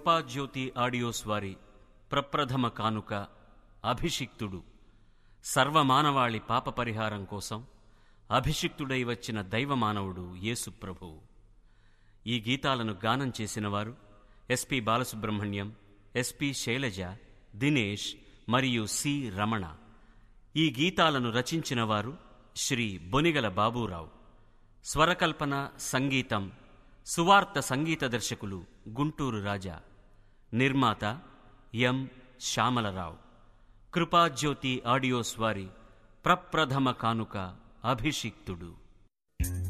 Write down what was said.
Krupajyothi audios వారి ప్రప్రథమ కానుక అభిషిక్తుడు సర్వమానవాళి పాప పరిహారం కోసం అభిషిక్తుడై వచ్చిన దైవమానవుడు యేసుప్రభువు ఈ గీతాలను గానం చేసినవారు ఎస్పి బాలసుబ్రహ్మణ్యం ఎస్పి శైలజ దినేష్ మరియు సి రమణ ఈ గీతాలను రచించినవారు శ్రీ బొనిగల బాబూరావు స్వరకల్పన సంగీతం సువార్త సంగీత దర్శకులు గుంటూరు రాజా నిర్మాత ఎం శ్యామలరావు కృపాజ్యోతి ఆడియోస్ వారి ప్రప్రథమ కానుక అభిషిక్తుడు